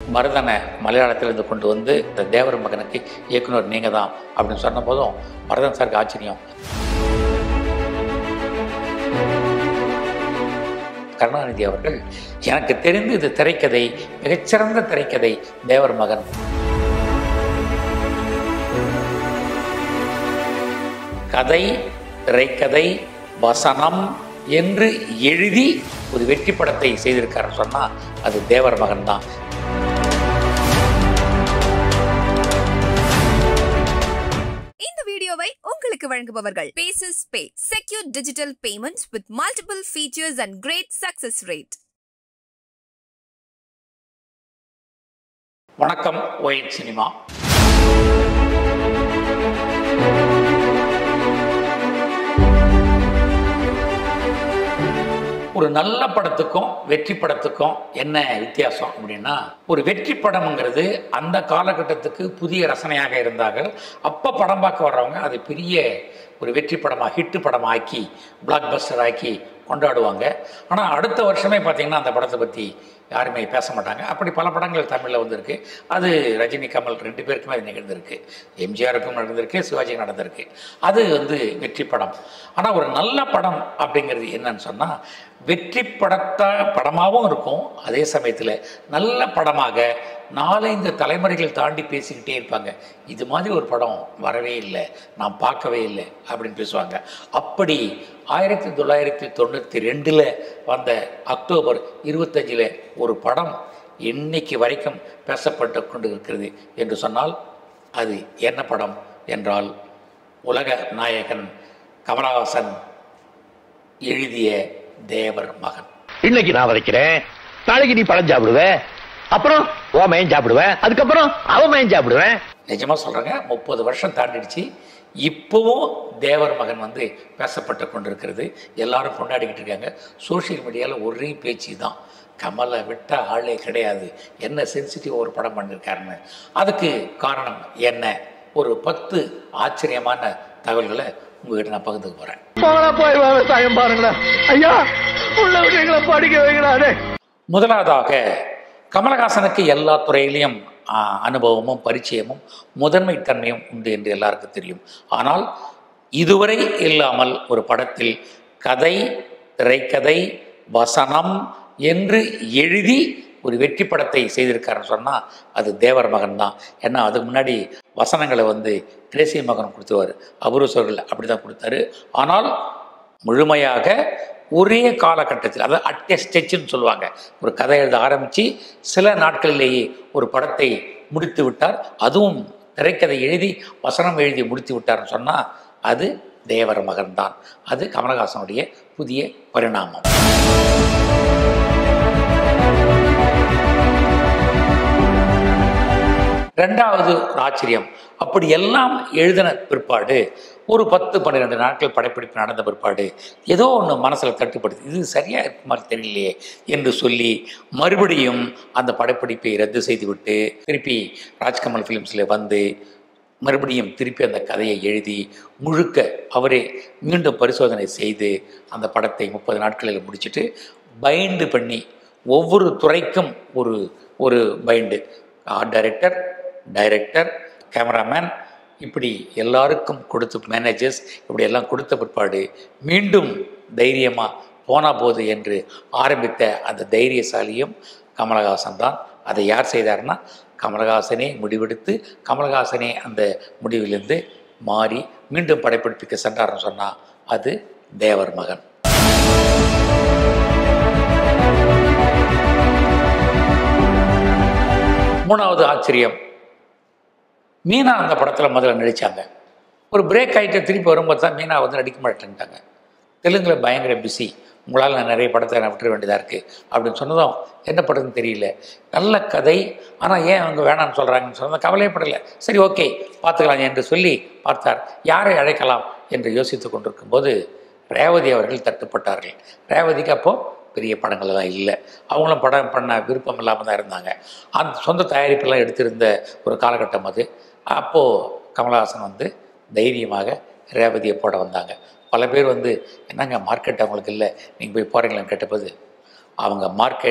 மருதனை மலையாளத்திலிருந்து கொண்டு வந்து இந்த தேவர் மகனுக்கு இயக்குனர் நீங்கள் தான் அப்படின்னு சொன்ன போதும் மருதன் சாருக்கு ஆச்சரியம் கருணாநிதி அவர்கள் எனக்கு தெரிந்து இது திரைக்கதை மிகச்சிறந்த திரைக்கதை தேவர் மகன் கதை திரைக்கதை வசனம் என்று எழுதி ஒரு வெற்றி படத்தை செய்திருக்காருன்னு சொன்னால் அது தேவர் மகன் தான் இந்த வீடியோவை உங்களுக்கு வழங்குபவர்கள் பேசஸ் pay secure digital payments with multiple features and great success rate வணக்கம் ஒயின் சினிமா ஒரு நல்ல படத்துக்கும் வெற்றி படத்துக்கும் என்ன வித்தியாசம் அப்படின்னா ஒரு வெற்றி படம்ங்கிறது அந்த காலகட்டத்துக்கு புதிய ரசனையாக இருந்தார்கள் அப்போ படம் பார்க்க வர்றவங்க அது பெரிய ஒரு வெற்றி படமாக ஹிட்டு படமாக்கி பிளாக் பஸ்டர் ஆக்கி கொண்டாடுவாங்க ஆனால் அடுத்த வருஷமே பார்த்திங்கன்னா அந்த படத்தை பற்றி யாருமே பேச மாட்டாங்க அப்படி பல படங்கள் தமிழில் வந்திருக்கு அது ரஜினி கமல் ரெண்டு பேருக்குமே அது நிகழ்ந்திருக்கு எம்ஜிஆருக்கும் நடந்திருக்கு சிவாஜிக்கும் நடந்திருக்கு அது வந்து வெற்றி படம் ஆனால் ஒரு நல்ல படம் அப்படிங்கிறது என்னன்னு சொன்னால் வெற்றி படத்தா படமாகவும் இருக்கும் அதே சமயத்தில் நல்ல படமாக நாலஞ்சு தலைமுறைகள் தாண்டி பேசிக்கிட்டே இருப்பாங்க இது மாதிரி ஒரு படம் வரவே இல்லை நான் பார்க்கவே இல்லை அப்படின்னு பேசுவாங்க அப்படி ஆயிரத்தி தொள்ளாயிரத்தி தொண்ணூற்றி ரெண்டில் வந்த அக்டோபர் இருபத்தஞ்சில் ஒரு படம் இன்னைக்கு வரைக்கும் பேசப்பட்டு கொண்டு இருக்கிறது என்று சொன்னால் அது என்ன படம் என்றால் உலக நாயகன் கமலஹாசன் எழுதிய தேவர் மகன் இன்னைக்கு நான் வதைக்கிறேன் நாளைக்கு நீ பழம் சாப்பிடுவ அப்புறம் ஓ மயன் சாப்பிடுவேன் அதுக்கப்புறம் அவன் மயன் சாப்பிடுவேன் நிஜமாக சொல்கிறேங்க முப்பது வருஷம் தாண்டிடுச்சு இப்போவும் தேவர் மகன் வந்து பேசப்பட்டு கொண்டிருக்கிறது எல்லாரும் கொண்டாடிக்கிட்டு இருக்காங்க சோஷியல் மீடியாவில் ஒரே பேச்சு தான் கமலை விட்ட ஆளே கிடையாது என்ன சென்சிட்டிவ் ஒரு படம் பண்ணியிருக்காருன்னு அதுக்கு காரணம் என்ன ஒரு பத்து ஆச்சரியமான தகவல்களை உங்ககிட்ட நான் பகிர்ந்துக்க போகிறேன் போனா போய் விவசாயம் பாருங்களேன் ஐயா உள்ள விஷயங்களை படிக்க வைக்கலாடே முதலாவதாக கமலஹாசனுக்கு எல்லா துறையிலையும் ஆ, அனுபவமும் பரிச்சயமும் முதன்மைத்தன்மையும் உண்டு என்று எல்லாருக்கும் தெரியும் ஆனால் இதுவரை இல்லாமல் ஒரு படத்தில் கதை திரைக்கதை வசனம் என்று எழுதி ஒரு வெற்றி படத்தை செய்திருக்காருன்னு சொன்னால் அது தேவர் மகன் தான் ஏன்னா அதுக்கு முன்னாடி வசனங்களை வந்து கிரேசி மகன் கொடுத்துவார் அபூர்வ அவர்கள் அப்படி தான் கொடுத்தாரு ஆனால் முழுமையாக ஒரே காலகட்டத்தில் அதாவது அட் ஸ்டெச்சுன்னு சொல்லுவாங்க ஒரு கதை எழுத ஆரம்பித்து சில நாட்களிலேயே ஒரு படத்தை முடித்து விட்டார் அதுவும் திரைக்கதை எழுதி வசனம் எழுதி முடித்து விட்டார்னு சொன்னால் அது தேவர் மகன் தான் அது கமலஹாசனுடைய புதிய பரிணாமம் ரெண்டாவது ஒரு ஆச்சரியம் அப்படி எல்லாம் எழுதின பிற்பாடு ஒரு பத்து பன்னிரெண்டு நாட்கள் படப்பிடிப்பு நடந்த பிற்பாடு ஏதோ ஒன்று மனசில் தட்டுப்படுது இது சரியாக இருக்க மாதிரி தெரியலையே என்று சொல்லி மறுபடியும் அந்த படப்பிடிப்பை ரத்து செய்துவிட்டு திருப்பி ராஜ்கமல் ஃபிலிம்ஸில் வந்து மறுபடியும் திருப்பி அந்த கதையை எழுதி முழுக்க அவரே மீண்டும் பரிசோதனை செய்து அந்த படத்தை முப்பது நாட்களில் முடிச்சிட்டு பைண்டு பண்ணி ஒவ்வொரு துறைக்கும் ஒரு ஒரு பைண்டு ஆர்ட் டைரக்டர் டைரக்டர் கேமராமேன் இப்படி எல்லாருக்கும் கொடுத்து மேனேஜர்ஸ் இப்படி எல்லாம் கொடுத்த பிற்பாடு மீண்டும் தைரியமாக போனா போது என்று ஆரம்பித்த அந்த தைரியசாலியும் கமலஹாசன் தான் அதை யார் செய்தார்னா கமலஹாசனே முடிவெடுத்து கமலஹாசனே அந்த முடிவிலிருந்து மாறி மீண்டும் படைப்பிடிப்புக்கு சென்றார்னு சொன்னால் அது தேவர் மகன் மூணாவது ஆச்சரியம் மீனா அந்த படத்தில் முதல்ல நடித்தாங்க ஒரு பிரேக் ஆகிட்டு திருப்பி வரும்போது தான் மீனா வந்து நடிக்க மாட்டேன்ட்டாங்க தெலுங்கில் பயங்கர பிஸி உங்களால் நான் நிறைய படத்தை நான் விட்டுற வேண்டியதாக இருக்குது அப்படின்னு சொன்னதும் என்ன படம்னு தெரியல நல்ல கதை ஆனால் ஏன் அவங்க வேணாம்னு சொல்கிறாங்கன்னு சொன்னது கவலைப்படலை சரி ஓகே பார்த்துக்கலாம் என்று சொல்லி பார்த்தார் யாரை அழைக்கலாம் என்று யோசித்து கொண்டிருக்கும்போது ரேவதி அவர்கள் தட்டுப்பட்டார்கள் ரேவதிக்கு அப்போது பெரிய படங்கள்லாம் இல்லை அவங்களும் படம் பண்ண விருப்பம் இல்லாமல் தான் இருந்தாங்க அந்த சொந்த தயாரிப்பெல்லாம் எடுத்திருந்த ஒரு காலகட்டம் அது அப்போது கமலஹாசன் வந்து தைரியமாக ரேவதியை போட வந்தாங்க பல பேர் வந்து என்னங்க மார்க்கெட் அவங்களுக்கு இல்லை நீங்கள் போய் போகிறீங்களான்னு கேட்டபோது அவங்க மார்க்கெட்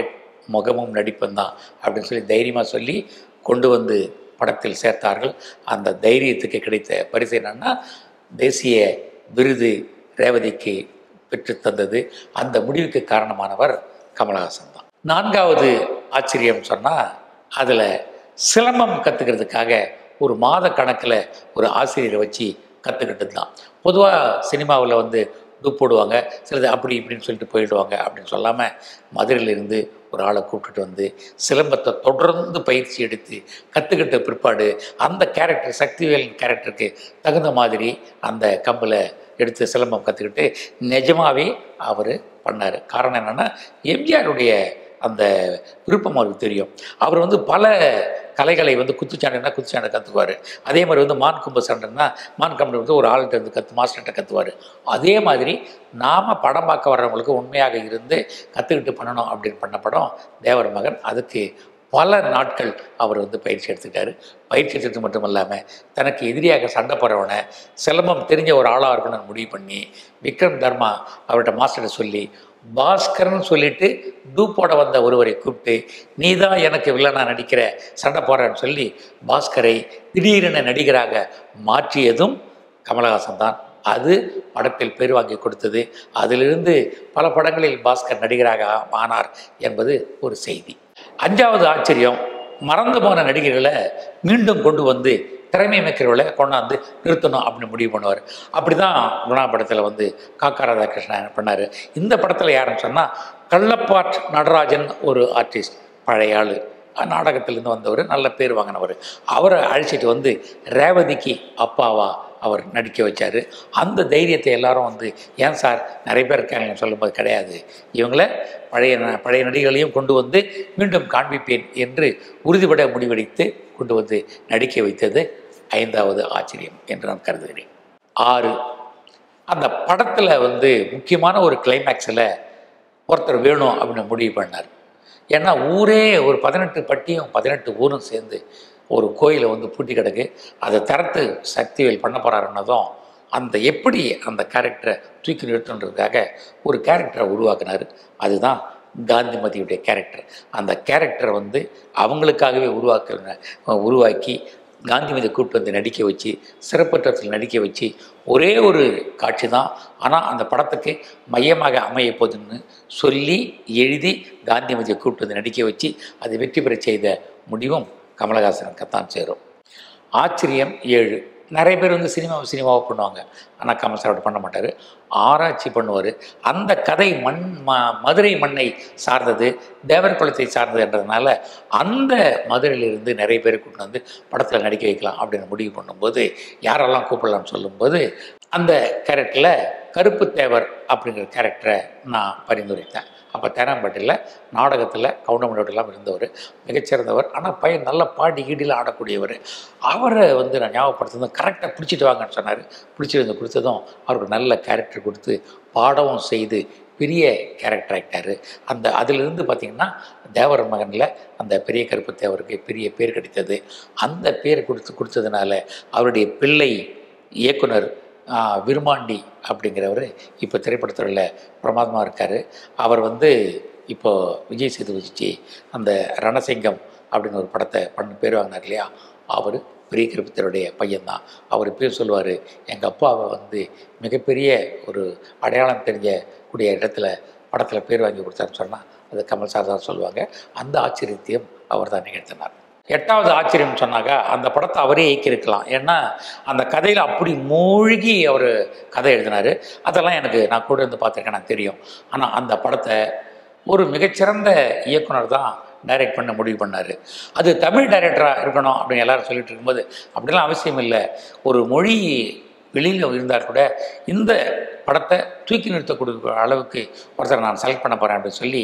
முகமும் நடிப்பும் தான் அப்படின்னு சொல்லி தைரியமாக சொல்லி கொண்டு வந்து படத்தில் சேர்த்தார்கள் அந்த தைரியத்துக்கு கிடைத்த பரிசு என்னன்னா தேசிய விருது ரேவதிக்கு பெற்று தந்தது அந்த முடிவுக்கு காரணமானவர் கமலஹாசன் தான் நான்காவது ஆச்சரியம் சொன்னால் அதில் சிலம்பம் கற்றுக்கிறதுக்காக ஒரு மாத கணக்கில் ஒரு ஆசிரியரை வச்சு கற்றுக்கிட்டது தான் பொதுவாக சினிமாவில் வந்து டூப் போடுவாங்க சிலது அப்படி இப்படின்னு சொல்லிட்டு போயிடுவாங்க அப்படின்னு சொல்லாமல் மதுரையிலிருந்து ஒரு ஆளை கூப்பிட்டுட்டு வந்து சிலம்பத்தை தொடர்ந்து பயிற்சி எடுத்து கற்றுக்கிட்ட பிற்பாடு அந்த கேரக்டர் சக்திவேல் கேரக்டருக்கு தகுந்த மாதிரி அந்த கம்பில் எடுத்து சிலம்பம் கற்றுக்கிட்டு நிஜமாவே அவர் பண்ணார் காரணம் என்னென்னா எம்ஜிஆருடைய அந்த விருப்பம் அவருக்கு தெரியும் அவர் வந்து பல கலைகளை வந்து குத்துச்சாண்டைனா குத்துச்சாண்டை கற்றுக்குவார் அதே மாதிரி வந்து மான் கும்ப சண்டைன்னா மான் கம்பெனி வந்து ஒரு ஆள்கிட்ட வந்து கற்று மாஸ்டர்கிட்ட கற்றுவார் அதே மாதிரி நாம் படம் பார்க்க வர்றவங்களுக்கு உண்மையாக இருந்து கற்றுக்கிட்டு பண்ணணும் அப்படின்னு பண்ண படம் தேவர் மகன் அதுக்கு பல நாட்கள் அவர் வந்து பயிற்சி எடுத்துக்கிட்டாரு பயிற்சி எடுத்துட்டு மட்டும் இல்லாமல் தனக்கு எதிரியாக சண்டை போடுறவனை சிலம்பம் தெரிஞ்ச ஒரு ஆளாக இருக்கணும்னு முடிவு பண்ணி விக்ரம் தர்மா அவர்கிட்ட மாஸ்டர்கிட்ட சொல்லி பாஸ்கர்னு சொல்லிட்டு டூப்போட வந்த ஒருவரை கூப்பிட்டு நீ தான் எனக்கு வில்லனா நடிக்கிற சண்டை போடுறேன்னு சொல்லி பாஸ்கரை திடீரென நடிகராக மாற்றியதும் கமலஹாசன் தான் அது படத்தில் பேர் வாங்கி கொடுத்தது அதிலிருந்து பல படங்களில் பாஸ்கர் நடிகராக ஆனார் என்பது ஒரு செய்தி அஞ்சாவது ஆச்சரியம் மறந்து போன நடிகர்களை மீண்டும் கொண்டு வந்து திறமை மிக்கிறவளை கொண்டாந்து நிறுத்தணும் அப்படின்னு முடிவு பண்ணுவார் அப்படி தான் குணா படத்தில் வந்து காக்கா ராதாகிருஷ்ணன் பண்ணார் இந்த படத்தில் யாருன்னு சொன்னால் கள்ளப்பாட் நடராஜன் ஒரு ஆர்டிஸ்ட் பழைய ஆள் நாடகத்திலேருந்து வந்தவர் நல்ல பேர் வாங்கினவர் அவரை அழைச்சிட்டு வந்து ரேவதிக்கு அப்பாவா அவர் நடிக்க வச்சார் அந்த தைரியத்தை எல்லாரும் வந்து ஏன் சார் நிறைய பேர் இருக்காங்கன்னு சொல்லும்போது கிடையாது இவங்கள பழைய ந- பழைய நடிகர்களையும் கொண்டு வந்து மீண்டும் காண்பிப்பேன் என்று உறுதிபட முடிவெடுத்து கொண்டு வந்து நடிக்க வைத்தது ஐந்தாவது ஆச்சரியம் என்று நான் கருதுகிறேன் ஆறு அந்த படத்தில் வந்து முக்கியமான ஒரு கிளைமேக்ஸில் ஒருத்தர் வேணும் அப்படின்னு முடிவு பண்ணார் ஏன்னா ஊரே ஒரு பதினெட்டு பட்டியும் பதினெட்டு ஊரும் சேர்ந்து ஒரு கோயிலை வந்து பூட்டி கிடக்கு அதை திறத்து சக்திவேல் பண்ண போகிறாருன்னதும் அந்த எப்படி அந்த கேரக்டரை தூக்கி நிறுத்தன்றதுக்காக ஒரு கேரக்டரை உருவாக்குனார் அதுதான் காந்திமதியுடைய கேரக்டர் அந்த கேரக்டரை வந்து அவங்களுக்காகவே உருவாக்க உருவாக்கி காந்திமதி கூப்பிட்டு வந்து நடிக்க வச்சு சிறப்பற்றத்தில் நடிக்க வச்சு ஒரே ஒரு காட்சி தான் ஆனால் அந்த படத்துக்கு மையமாக அமைய போகுதுன்னு சொல்லி எழுதி காந்திமதியை கூப்பிட்டு வந்து நடிக்க வச்சு அதை வெற்றி பெற செய்த முடிவும் கமலஹாசனுக்குத்தான் சேரும் ஆச்சரியம் ஏழு நிறைய பேர் வந்து சினிமாவை சினிமாவை பண்ணுவாங்க ஆனால் கமல் சார் அப்படி பண்ண மாட்டார் ஆராய்ச்சி பண்ணுவார் அந்த கதை மண் ம மதுரை மண்ணை சார்ந்தது தேவர் குலத்தை சார்ந்தது என்றதுனால அந்த மதுரையிலிருந்து நிறைய பேர் கூட்டு வந்து படத்தில் நடிக்க வைக்கலாம் அப்படின்னு முடிவு பண்ணும்போது யாரெல்லாம் கூப்பிடலாம்னு சொல்லும்போது அந்த கேரக்டரில் கருப்பு தேவர் அப்படிங்கிற கேரக்டரை நான் பரிந்துரைத்தேன் அப்போ தேனாம்பேட்டையில் நாடகத்தில் கவுண்டமணியோடலாம் இருந்தவர் மிகச்சிறந்தவர் ஆனால் பையன் நல்ல பாடி கீடியில் ஆடக்கூடியவர் அவரை வந்து நான் ஞாபகப்படுத்துனதும் கரெக்டாக பிடிச்சிட்டு வாங்கன்னு சொன்னார் பிடிச்சிட்டு வந்து கொடுத்ததும் அவருக்கு நல்ல கேரக்டர் கொடுத்து பாடவும் செய்து பெரிய கேரக்டர் ஆக்டார் அந்த அதிலிருந்து பார்த்திங்கன்னா தேவர் மகனில் அந்த பெரிய கருப்பு தேவருக்கு பெரிய பேர் கிடைத்தது அந்த பேர் கொடுத்து கொடுத்ததுனால அவருடைய பிள்ளை இயக்குனர் ஆ, விருமாண்டி அப்படிங்கிறவர் இப்போ திரைப்படத்துறையில் பிரமாதமாக இருக்கார் அவர் வந்து இப்போ விஜய் சேதுபதி அந்த ரணசிங்கம் அப்படின்னு ஒரு படத்தை பண்ண பேர் வாங்கினார் இல்லையா அவர் பெரிய கருப்பத்தருடைய பையன்தான் அவர் பேர் சொல்லுவார் எங்கள் அப்பாவை வந்து மிகப்பெரிய ஒரு அடையாளம் தெரிஞ்ச கூடிய இடத்துல படத்தில் பேர் வாங்கி கொடுத்தாருன்னு சொன்னால் அது கமல் சார் தான் சொல்லுவாங்க அந்த ஆச்சரியத்தையும் அவர் தான் நிகழ்த்தினார் எட்டாவது ஆச்சரியம் சொன்னாங்க அந்த படத்தை அவரே இயக்கியிருக்கலாம் ஏன்னா அந்த கதையில் அப்படி மூழ்கி அவர் கதை எழுதினார் அதெல்லாம் எனக்கு நான் கூட இருந்து பார்த்துருக்கேன் எனக்கு தெரியும் ஆனால் அந்த படத்தை ஒரு மிகச்சிறந்த இயக்குனர் தான் டைரக்ட் பண்ண முடிவு பண்ணார் அது தமிழ் டைரக்டராக இருக்கணும் அப்படின்னு எல்லாரும் சொல்லிட்டு இருக்கும்போது அப்படிலாம் அவசியம் இல்லை ஒரு மொழி வெளியில் இருந்தால் கூட இந்த படத்தை தூக்கி நிறுத்தக்கூடிய அளவுக்கு ஒருத்தரை நான் செலக்ட் பண்ண போகிறேன் அப்படின்னு சொல்லி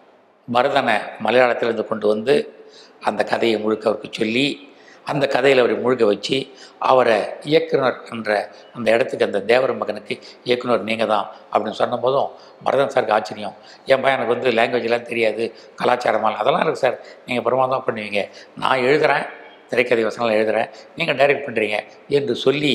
பரதனை மலையாளத்திலிருந்து கொண்டு வந்து அந்த கதையை முழுக்க அவருக்கு சொல்லி அந்த கதையில் அவரை முழுக்க வச்சு அவரை இயக்குனர் என்ற அந்த இடத்துக்கு அந்த தேவர மகனுக்கு இயக்குனர் நீங்கள் தான் அப்படின்னு சொன்னபோதும் பரதன் சாருக்கு ஆச்சரியம் என் பையனுக்கு வந்து லாங்குவேஜ்லாம் தெரியாது கலாச்சாரமாக அதெல்லாம் இருக்குது சார் நீங்கள் பிரமாதம் பண்ணுவீங்க நான் எழுதுகிறேன் திரைக்கதை வசனங்கள் எழுதுகிறேன் நீங்கள் டைரக்ட் பண்ணுறீங்க என்று சொல்லி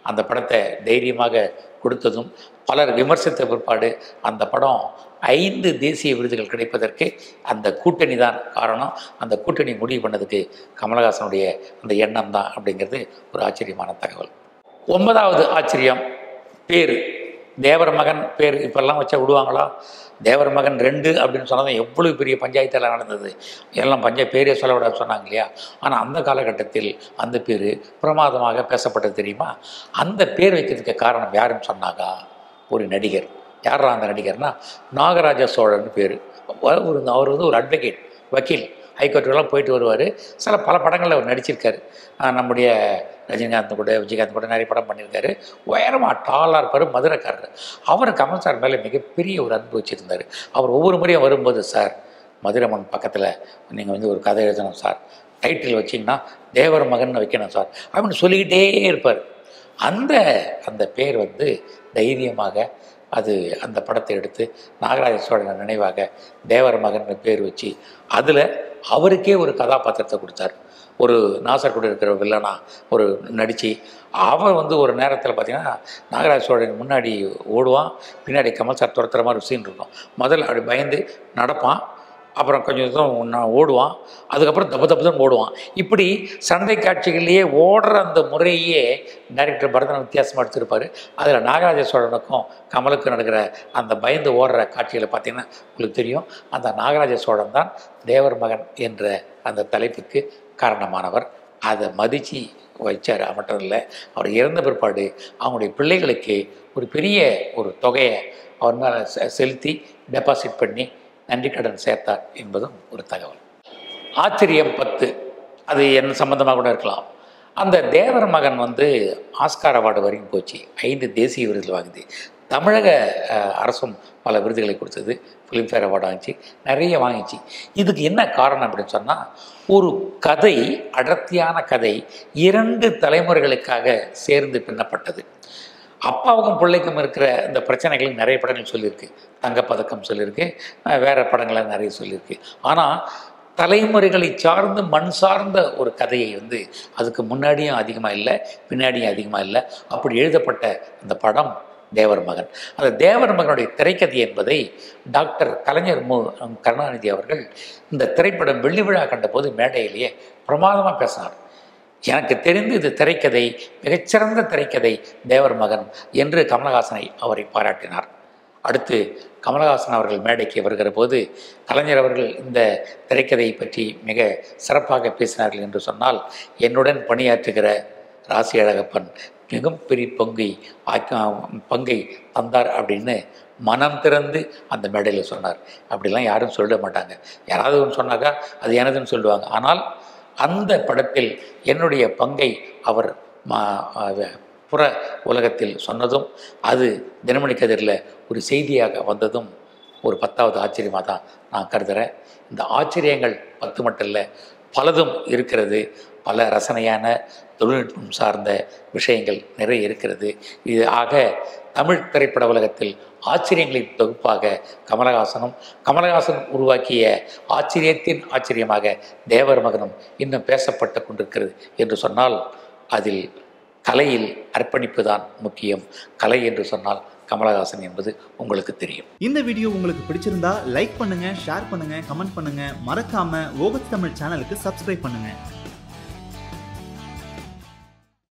அந்த படத்தை தைரியமாக கொடுத்ததும் பலர் விமர்சித்த பிற்பாடு அந்த படம் ஐந்து தேசிய விருதுகள் கிடைப்பதற்கு அந்த கூட்டணி தான் காரணம் அந்த கூட்டணி முடிவு பண்ணதுக்கு கமலஹாசனுடைய அந்த எண்ணம் தான் அப்படிங்கிறது ஒரு ஆச்சரியமான தகவல் ஒன்பதாவது ஆச்சரியம் பேர் தேவர் மகன் பேர் இப்பெல்லாம் வச்சா விடுவாங்களா தேவர் மகன் ரெண்டு அப்படின்னு சொன்னது எவ்வளவு பெரிய பஞ்சாயத்தில் நடந்தது எல்லாம் பஞ்சாயத்து பேரே சொல்லக்கூடாது சொன்னாங்க இல்லையா ஆனால் அந்த காலகட்டத்தில் அந்த பேர் பிரமாதமாக பேசப்பட்டது தெரியுமா அந்த பேர் வைக்கிறதுக்கு காரணம் யாருன்னு சொன்னாக்கா ஒரு நடிகர் யாரா அந்த நடிகர்னா நாகராஜ சோழன் பேர் ஒரு அவர் வந்து ஒரு அட்வொகேட் வக்கீல் ஹைகோர்ட்டுக்கெல்லாம் போயிட்டு வருவார் சில பல படங்களில் அவர் நடிச்சிருக்காரு ஆஹ் நம்முடைய ரஜினிகாந்த் கூட விஜயகாந்த் கூட நிறைய படம் பண்ணியிருக்காரு உயரமாக டாலாக இருப்பார் மதுரைக்காரர் அவர் கமல் சார் மேலே மிகப்பெரிய ஒரு அன்பு வச்சுருந்தார் அவர் ஒவ்வொரு முறையும் வரும்போது சார் மதுரைமன் பக்கத்தில் நீங்கள் வந்து ஒரு கதை எழுதணும் சார் டைட்டில் வச்சிங்கன்னா தேவர் மகன் வைக்கணும் சார் அப்படின்னு சொல்லிக்கிட்டே இருப்பார் அந்த அந்த பேர் வந்து தைரியமாக அது அந்த படத்தை எடுத்து நாகராஜ சோழன் நினைவாக தேவர் மகன் பேர் வச்சு அதில் அவருக்கே ஒரு கதாபாத்திரத்தை கொடுத்தார் ஒரு நாசர்கூட இருக்கிற வில்லனா ஒரு நடித்து அவன் வந்து ஒரு நேரத்தில் பார்த்தீங்கன்னா நாகராஜ சோழன் முன்னாடி ஓடுவான் பின்னாடி கமல் சார் துரத்துற மாதிரி ஒரு சீன் இருக்கும் முதல்ல அப்படி பயந்து நடப்பான் அப்புறம் கொஞ்சம் தூரம் நான் ஓடுவான் அதுக்கப்புறம் தப்பு தப்பு தான் ஓடுவான் இப்படி சண்டை காட்சிகள்லேயே ஓடுற அந்த முறையே டைரக்டர் பரதன் வித்தியாசமாக எடுத்திருப்பார் அதில் நாகராஜ சோழனுக்கும் கமலுக்கும் நடக்கிற அந்த பயந்து ஓடுற காட்சிகளை பார்த்தீங்கன்னா உங்களுக்கு தெரியும் அந்த நாகராஜ சோழன் தான் தேவர் மகன் என்ற அந்த தலைப்புக்கு காரணமானவர் அதை மதித்து வச்சார் அது மட்டும் இல்லை அவர் இறந்த பிற்பாடு அவங்களுடைய பிள்ளைகளுக்கு ஒரு பெரிய ஒரு தொகையை அவர் மேலே செ- செலுத்தி டெபாசிட் பண்ணி நன்றி கடன் சேர்த்தார் என்பதும் ஒரு தகவல் ஆச்சரியம் பத்து அது என்ன சம்பந்தமாக கூட இருக்கலாம் அந்த தேவர் மகன் வந்து ஆஸ்கார் அவார்டு வரைக்கும் போச்சு ஐந்து தேசிய விருதுகள் வாங்குது தமிழக அஹ், அரசும் பல விருதுகளை கொடுத்தது ஃபிலிம்ஃபேர் அவார்டு வாங்கிச்சு நிறைய வாங்கிச்சு இதுக்கு என்ன காரணம் அப்படின்னு சொன்னால் ஒரு கதை அடர்த்தியான கதை இரண்டு தலைமுறைகளுக்காக சேர்ந்து பின்னப்பட்டது அப்பாவுக்கும் பிள்ளைக்கும் இருக்கிற இந்த பிரச்சனைகள் நிறைய படங்கள் சொல்லியிருக்கு தங்கப்பதக்கம் சொல்லியிருக்கு அஹ் வேற படங்களை நிறைய சொல்லியிருக்கு ஆனால் தலைமுறைகளை சார்ந்து மண் சார்ந்த ஒரு கதையை வந்து அதுக்கு முன்னாடியும் அதிகமாக இல்லை பின்னாடியும் அதிகமாக இல்லை அப்படி எழுதப்பட்ட அந்த படம் தேவர் மகன் அந்த தேவர் மகனுடைய திரைக்கதை என்பதை டாக்டர் கலைஞர் மு கருணாநிதி அவர்கள் இந்த திரைப்படம் வெள்ளி விழா கண்டபோது மேடையிலேயே பிரமாதமாக பேசினார் எனக்கு தெரிந்து இது திரைக்கதை மிகச்சிறந்த திரைக்கதை தேவர் மகன் என்று கமலஹாசனை அவரை பாராட்டினார் அடுத்து கமலஹாசன் அவர்கள் மேடைக்கு வருகிற போது கலைஞர் அவர்கள் இந்த திரைக்கதையை பற்றி மிக சிறப்பாக பேசினார்கள் என்று சொன்னால் என்னுடன் பணியாற்றுகிற ராசி அழகப்பன் மிகப்பெரிய பங்கை ஆக்க- பங்கை தந்தார் அப்படின்னு மனம் திறந்து அந்த மேடையில் சொன்னார் அப்படிலாம் யாரும் சொல்ல மாட்டாங்க யாராவது ஒன்று சொன்னாக்கா அது எனதுன்னு சொல்லுவாங்க ஆனால் அந்த படத்தில் என்னுடைய பங்கை அவர் மா அஹ் புற உலகத்தில் சொன்னதும் அது தினமணி கதிரில் ஒரு செய்தியாக வந்ததும் ஒரு பத்தாவது ஆச்சரியமாக தான் நான் கருதுகிறேன் இந்த ஆச்சரியங்கள் பத்து மட்டும் இல்லை பலதும் இருக்கிறது பல ரசனையான தொழில்நுட்பம் சார்ந்த விஷயங்கள் நிறைய இருக்கிறது இது ஆக தமிழ் திரைப்பட உலகத்தில் ஆச்சரியங்களின் தொகுப்பாக கமலஹாசனும் கமலஹாசன் உருவாக்கிய ஆச்சரியத்தின் ஆச்சரியமாக தேவர் மகனும் இன்னும் பேசப்பட்டு கொண்டிருக்கிறது என்று சொன்னால் அதில் கலையில் அர்ப்பணிப்பு தான் முக்கியம் கலை என்று சொன்னால் கமலஹாசன் என்பது உங்களுக்கு தெரியும் இந்த வீடியோ உங்களுக்கு பிடிச்சிருந்தா லைக் பண்ணுங்க ஷேர் பண்ணுங்க கமெண்ட் பண்ணுங்க மறக்காம ஓகத் தமிழ் சேனலுக்கு சப்ஸ்கிரைப் பண்ணுங்க